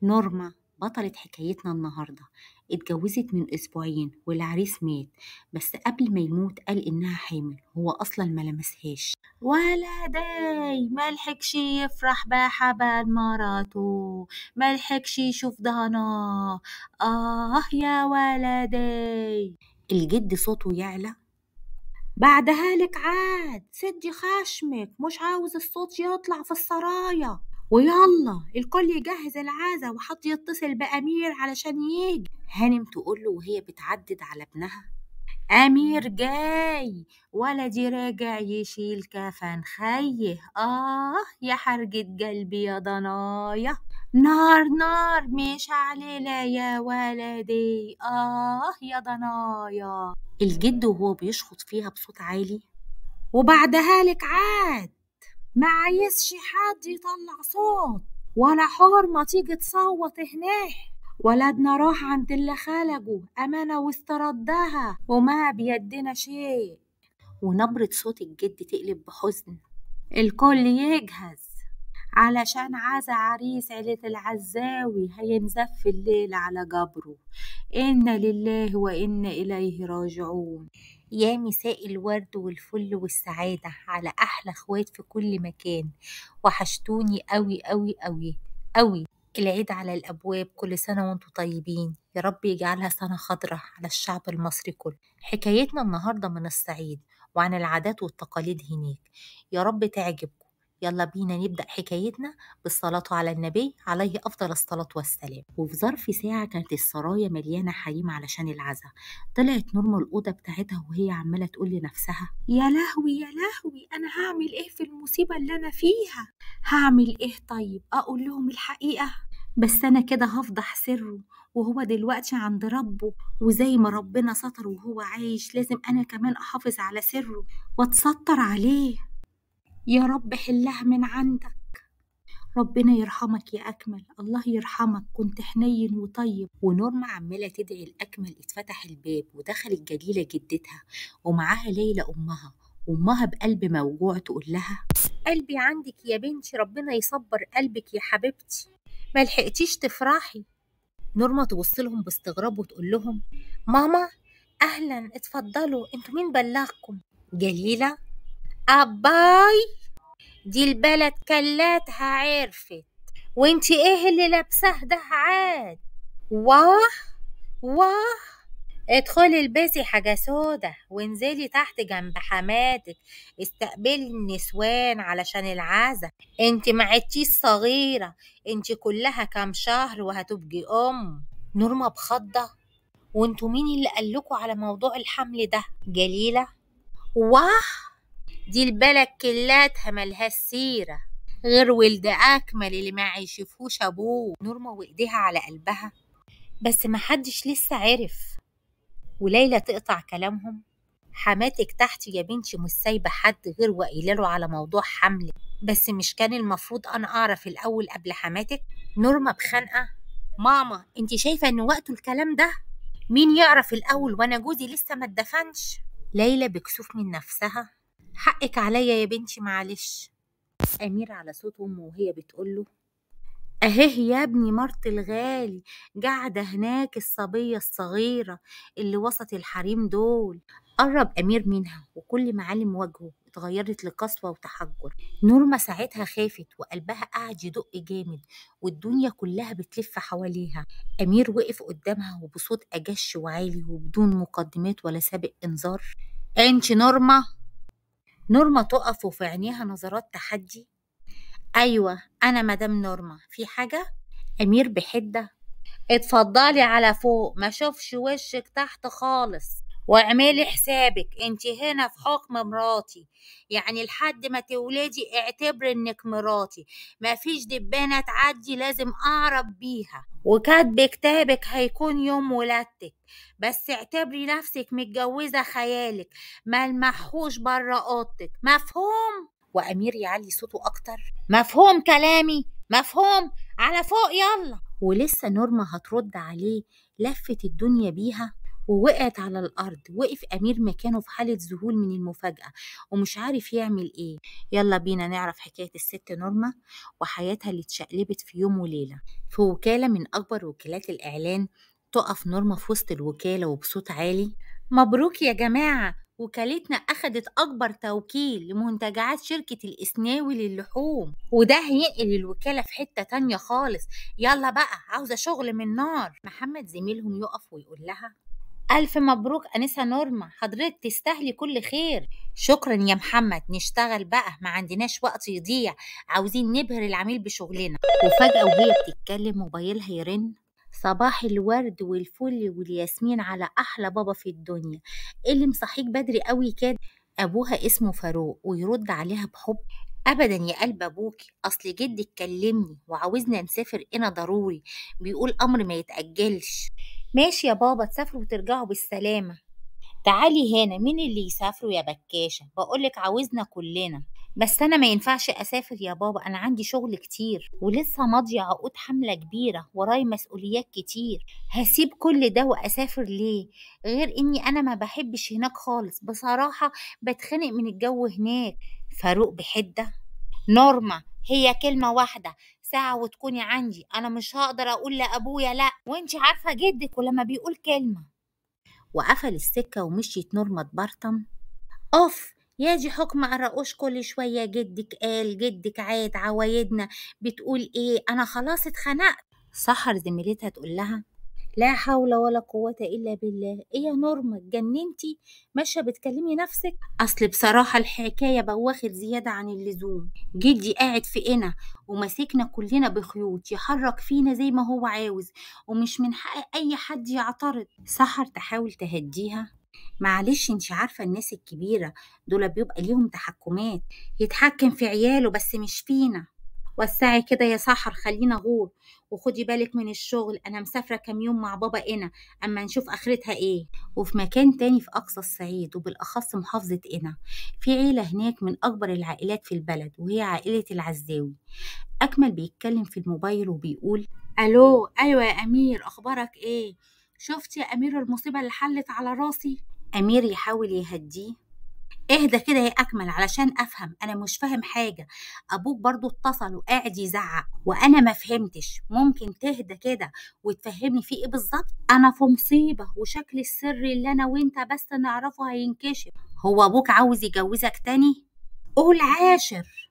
نورما بطلة حكايتنا النهاردة اتجوزت من أسبوعين والعريس مات بس قبل ما يموت قال إنها حامل هو أصلا ما لمسهاش ولدي ملحقش يفرح بحبل مراته ملحقش يشوف ضنا آه يا ولدي الجد صوته يعلى بعدها لك عاد سدي خشمك مش عاوز الصوت يطلع في السرايا ويلا الكل يجهز العزا وحط يتصل بأمير علشان يجي هانم تقول له وهي بتعدد على ابنها أمير جاي ولدي راجع يشيل كفن خيه آه يا حرجة قلبي يا ضنايا نار نار مش علينا يا ولدي آه يا ضنايا الجد وهو بيشخط فيها بصوت عالي وبعدها لك عاد ما عايزش حد يطلع صوت ولا حرمة تيجي تصوت هناك ولدنا راح عند اللي خلقه أمانة واستردها وما بيدنا شيء ونبرة صوت الجد تقلب بحزن الكل يجهز علشان عزا عريس عيلة العزاوي هينزف الليل على جبره إنا لله وإنا إليه راجعون يا مساء الورد والفل والسعادة على أحلى اخوات في كل مكان وحشتوني قوي قوي قوي قوي العيد على الأبواب كل سنة وانتم طيبين يا رب يجعلها سنة خضرة على الشعب المصري كله حكايتنا النهاردة من الصعيد وعن العادات والتقاليد هناك يا رب تعجبكم يلا بينا نبدأ حكايتنا بالصلاة على النبي عليه أفضل الصلاة والسلام وفي ظرف ساعة كانت السرايا مليانة حريم علشان العزا طلعت نور من الأوضة بتاعتها وهي عمالة تقول لنفسها يا لهوي يا لهوي أنا هعمل إيه في المصيبة اللي أنا فيها هعمل إيه طيب أقول لهم الحقيقة بس أنا كده هفضح سره وهو دلوقتي عند ربه وزي ما ربنا ستر وهو عايش لازم أنا كمان أحافظ على سره وأتستر عليه يا رب حلها من عندك ربنا يرحمك يا أكمل الله يرحمك كنت حنين وطيب ونورما عمالة تدعي الأكمل اتفتح الباب ودخلت جليلة جدتها ومعاها ليلى أمها أمها بقلب موجوع تقول لها قلبي عندك يا بنتي ربنا يصبر قلبك يا حبيبتي ملحقتيش تفرحي نورما تبص لهم باستغراب وتقول لهم ماما أهلا اتفضلوا انتوا مين بلغكم جليلة أباي دي البلد كلاتها عرفت وانتي ايه اللي لابساه ده عاد واه واه ادخلي البسي حاجة سودة وانزلي تحت جنب حماتك استقبلي النسوان علشان العزا انت ما عدتيش صغيرة انت كلها كام شهر وهتبقي ام نورما بخضة وانتوا مين اللي قالكوا على موضوع الحمل ده جليلة واه دي البلد كلاتها ملهاش سيرة غير ولد أكمل اللي ما يشوفوش أبوه نورما وإيديها على قلبها بس محدش لسه عرف وليلى تقطع كلامهم حماتك تحت يا بنتي مش سايبة حد غير وقايله له على موضوع حملك بس مش كان المفروض أنا أعرف الأول قبل حماتك نورما بخنقة ماما انت شايفة إن وقته الكلام ده مين يعرف الأول وأنا جوزي لسه ما اتدفنش ليلى بكسوف من نفسها حقك عليا يا بنتي معلش أمير على صوت أمه وهي بتقوله أهيه يا ابني مرت الغالي قاعدة هناك الصبية الصغيرة اللي وسط الحريم دول قرب أمير منها وكل معالم وجهه اتغيرت لقسوة وتحجر نورما ساعتها خافت وقلبها قعد يدق جامد والدنيا كلها بتلف حواليها أمير وقف قدامها وبصوت أجش وعالي وبدون مقدمات ولا سابق إنذار انت نورما نورما تقف وفي عينيها نظرات تحدي أيوة أنا مدام نورما في حاجة؟ أمير بحدة اتفضلي على فوق ما شوفش وشك تحت خالص واعملي حسابك انت هنا في حكم مراتي يعني لحد ما تولدي اعتبري انك مراتي ما فيش دبانة تعدي لازم اعرف بيها وكاتب كتابك هيكون يوم ولادتك بس اعتبري نفسك متجوزة خيالك ما المحوش برا اوضتك مفهوم وامير يعلي صوته اكتر مفهوم كلامي مفهوم على فوق يلا ولسه نورما هترد عليه لفت الدنيا بيها ووقعت على الأرض وقف أمير مكانه في حالة ذهول من المفاجأة ومش عارف يعمل إيه يلا بينا نعرف حكاية الست نورما وحياتها اللي اتشقلبت في يوم وليلة في وكالة من أكبر وكالات الإعلان تقف نورما في وسط الوكالة وبصوت عالي مبروك يا جماعة وكالتنا أخدت أكبر توكيل لمنتجعات شركة الإسناوي للحوم وده هينقل الوكالة في حتة تانية خالص يلا بقى عاوزة شغل من نار محمد زميلهم يقف ويقول لها ألف مبروك أنسة نورما حضرتك تستاهلي كل خير شكرا يا محمد نشتغل بقى ما عندناش وقت يضيع عاوزين نبهر العميل بشغلنا وفجأة وهي بتتكلم موبايلها يرن صباح الورد والفل والياسمين على أحلى بابا في الدنيا إيه اللي مصحيك بدري قوي كده أبوها اسمه فاروق ويرد عليها بحب أبدا يا قلب أبوكي أصل جدك كلمني وعاوزنا نسافر هنا ضروري بيقول أمر ما يتأجلش ماشي يا بابا تسافروا وترجعوا بالسلامة تعالي هنا مين اللي يسافروا يا بكاشة بقولك عاوزنا كلنا بس أنا ما ينفعش أسافر يا بابا أنا عندي شغل كتير ولسه ماضية عقود حملة كبيرة وراي مسؤوليات كتير هسيب كل ده وأسافر ليه غير إني أنا ما بحبش هناك خالص بصراحة بتخنق من الجو هناك فاروق بحدة نورما هي كلمة واحدة ساعة وتكوني عندي أنا مش هقدر أقول لأبويا لأ وأنت عارفة جدك ولما بيقول كلمة وقفل السكة ومشيت نورما تبرطم أوف يا دي حكم قرقوش كل شوية جدك قال جدك عاد عوايدنا بتقول ايه انا خلاص اتخنقت سحر زميلتها تقول لها لا حول ولا قوة إلا بالله إيه يا نورما اتجننتي ماشية بتكلمي نفسك أصل بصراحة الحكاية بواخد زيادة عن اللزوم جدي قاعد في قنا وماسكنا كلنا بخيوط يحرك فينا زي ما هو عاوز ومش من حق أي حد يعترض سحر تحاول تهديها معلش انت عارفة الناس الكبيرة دول بيبقى ليهم تحكمات يتحكم في عياله بس مش فينا وسعي كده يا سحر خلينا غور وخدي بالك من الشغل انا مسافره كام يوم مع بابا هنا اما نشوف اخرتها ايه وفي مكان تاني في اقصى الصعيد وبالاخص محافظه قنا في عيله هناك من اكبر العائلات في البلد وهي عائله العزاوي اكمل بيتكلم في الموبايل وبيقول الو ايوه يا امير اخبارك ايه شفت يا امير المصيبه اللي حلت على راسي امير يحاول يهديه اهدى كده يا اكمل علشان افهم انا مش فاهم حاجه ابوك برضو اتصل وقاعد يزعق وانا ما فهمتش ممكن تهدى كده وتفهمني في ايه بالظبط انا في مصيبه وشكل السر اللي انا وانت بس نعرفه هينكشف هو ابوك عاوز يجوزك تاني قول عاشر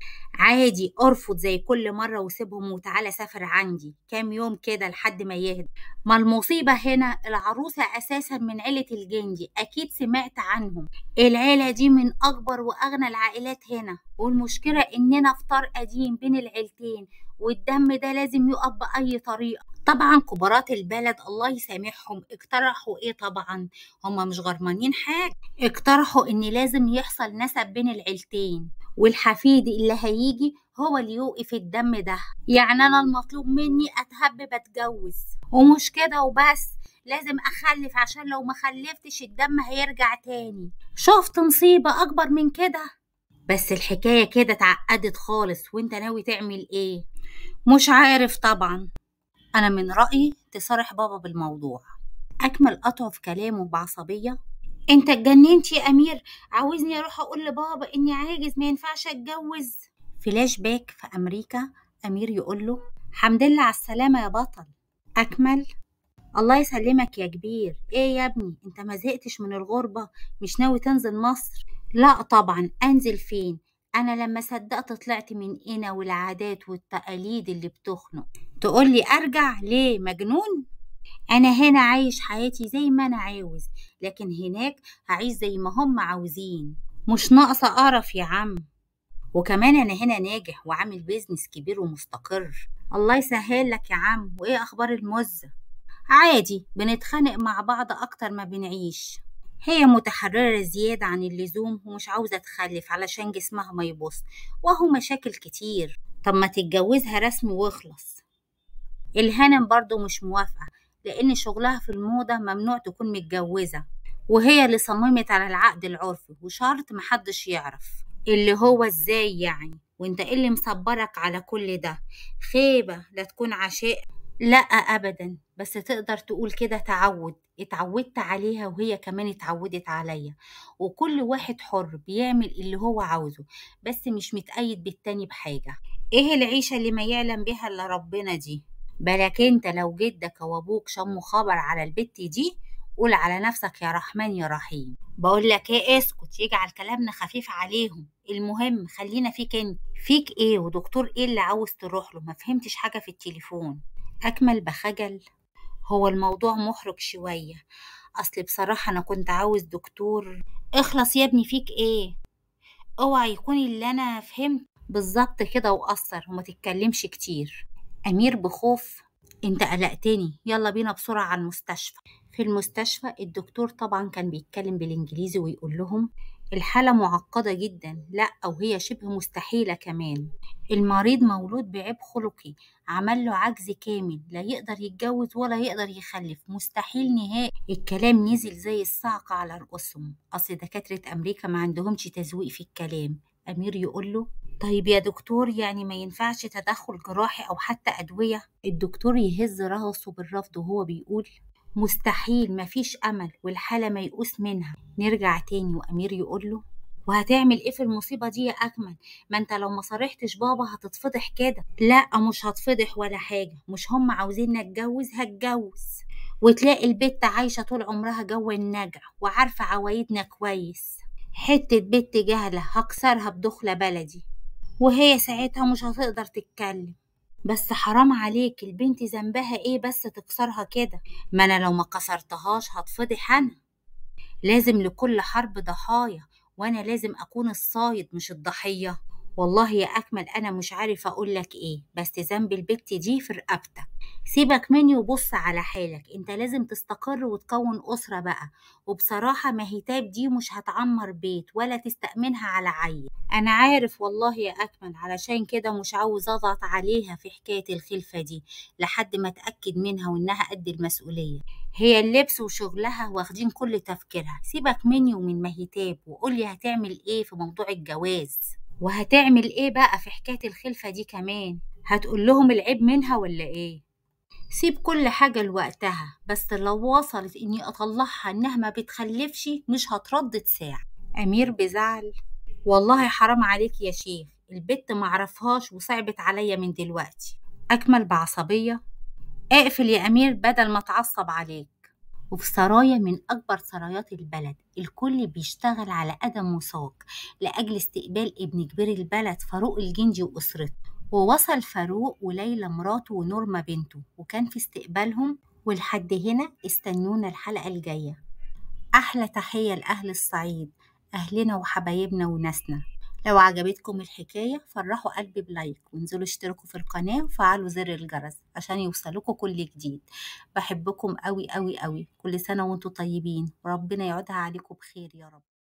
عادي ارفض زي كل مرة وسيبهم وتعالى سافر عندي كام يوم كده لحد ما يهدى ما المصيبة هنا العروسة أساسا من عيلة الجندي أكيد سمعت عنهم العيلة دي من أكبر وأغنى العائلات هنا والمشكلة إننا في طار قديم بين العيلتين والدم ده لازم يقف بأي طريقة طبعا كبارات البلد الله يسامحهم اقترحوا ايه طبعا هما مش غرمانين حاجة اقترحوا ان لازم يحصل نسب بين العيلتين والحفيد اللي هيجي هو اللي يوقف الدم ده يعني انا المطلوب مني اتهبب اتجوز ومش كده وبس لازم اخلف عشان لو ما خلفتش الدم هيرجع تاني شفت مصيبة اكبر من كده بس الحكاية كده اتعقدت خالص وانت ناوي تعمل ايه مش عارف طبعا انا من رأيي تصارح بابا بالموضوع اكمل قطعه في كلامه بعصبية انت اتجننت يا امير عاوزني اروح اقول لبابا اني عاجز ما ينفعش اتجوز فلاش باك في امريكا امير يقول له حمد لله على السلامه يا بطل اكمل الله يسلمك يا كبير ايه يا ابني انت ما زهقتش من الغربه مش ناوي تنزل مصر لا طبعا انزل فين انا لما صدقت طلعت من هنا والعادات والتقاليد اللي بتخنق تقولي ارجع ليه مجنون أنا هنا عايش حياتي زي ما أنا عاوز لكن هناك هعيش زي ما هم عاوزين مش ناقصة قرف يا عم وكمان أنا هنا ناجح وعامل بيزنس كبير ومستقر الله يسهل لك يا عم وإيه أخبار المزة عادي بنتخانق مع بعض أكتر ما بنعيش هي متحررة زيادة عن اللزوم ومش عاوزة تخلف علشان جسمها ما يبص وهو مشاكل كتير طب ما تتجوزها رسمي واخلص الهانم برضو مش موافقة لأن شغلها في الموضة ممنوع تكون متجوزة وهي اللي صممت على العقد العرفي وشرط محدش يعرف اللي هو ازاي يعني وانت ايه اللي مصبرك على كل ده خيبة لا تكون عشاء لا أبدا بس تقدر تقول كده تعود اتعودت عليها وهي كمان اتعودت عليا وكل واحد حر بيعمل اللي هو عاوزه بس مش متقيد بالتاني بحاجة ايه العيشة اللي ما يعلم بيها الا ربنا دي بالك انت لو جدك وابوك شموا خبر على البت دي قول على نفسك يا رحمن يا رحيم بقول لك ايه اسكت يجعل كلامنا خفيف عليهم المهم خلينا فيك انت فيك ايه ودكتور ايه اللي عاوز تروح له ما فهمتش حاجة في التليفون اكمل بخجل هو الموضوع محرج شوية اصل بصراحة انا كنت عاوز دكتور اخلص يا ابني فيك ايه اوعى يكون اللي انا فهمت بالظبط كده وقصر وما تتكلمش كتير امير بخوف انت قلقتني يلا بينا بسرعة على المستشفى في المستشفى الدكتور طبعا كان بيتكلم بالانجليزي ويقول لهم الحالة معقدة جدا لا أو هي شبه مستحيلة كمان المريض مولود بعيب خلقي عمل له عجز كامل لا يقدر يتجوز ولا يقدر يخلف مستحيل نهائي الكلام نزل زي الصعقة على رؤوسهم أصل دكاترة أمريكا ما عندهمش تزويق في الكلام أمير يقول له طيب يا دكتور يعني ما ينفعش تدخل جراحي أو حتى أدوية الدكتور يهز راسه بالرفض وهو بيقول مستحيل مفيش أمل والحالة ميؤوس منها نرجع تاني وأمير يقول له وهتعمل ايه في المصيبة دي يا أكمل ما انت لو ما صارحتش بابا هتتفضح كده لا مش هتفضح ولا حاجة مش هم عاوزين اتجوز هتجوز وتلاقي البت عايشة طول عمرها جو النجع وعارفة عوايدنا كويس حتة بنت جهلة هكسرها بدخلة بلدي وهي ساعتها مش هتقدر تتكلم بس حرام عليك البنت ذنبها ايه بس تكسرها كده ما انا لو ما كسرتهاش هتفضح انا لازم لكل حرب ضحايا وانا لازم اكون الصايد مش الضحية والله يا اكمل انا مش عارف اقول لك ايه بس ذنب البت دي في رقبتك سيبك مني وبص على حالك انت لازم تستقر وتكون اسرة بقى وبصراحة مهيتاب دي مش هتعمر بيت ولا تستأمنها على عيل انا عارف والله يا اكمل علشان كده مش عاوز اضغط عليها في حكاية الخلفة دي لحد ما اتأكد منها وانها قد المسؤولية هي اللبس وشغلها واخدين كل تفكيرها سيبك مني ومن مهيتاب وقولي هتعمل ايه في موضوع الجواز وهتعمل ايه بقى في حكاية الخلفة دي كمان هتقول لهم العيب منها ولا ايه سيب كل حاجة لوقتها بس لو وصلت اني اطلعها انها ما بتخلفش مش هتردد ساعة امير بزعل والله حرام عليك يا شيخ البت معرفهاش وصعبت عليا من دلوقتي اكمل بعصبية اقفل يا امير بدل ما اتعصب عليك وفي سرايا من أكبر سرايات البلد الكل بيشتغل على قدم وساق لأجل استقبال ابن كبير البلد فاروق الجندي وأسرته ووصل فاروق وليلى مراته ونورما بنته وكان في استقبالهم ولحد هنا استنونا الحلقة الجاية أحلى تحية لأهل الصعيد أهلنا وحبايبنا وناسنا لو عجبتكم الحكاية فرحوا قلبي بلايك وانزلوا اشتركوا في القناة وفعلوا زر الجرس عشان يوصلكوا كل جديد بحبكم قوي قوي قوي كل سنة وانتم طيبين وربنا يعودها عليكم بخير يا رب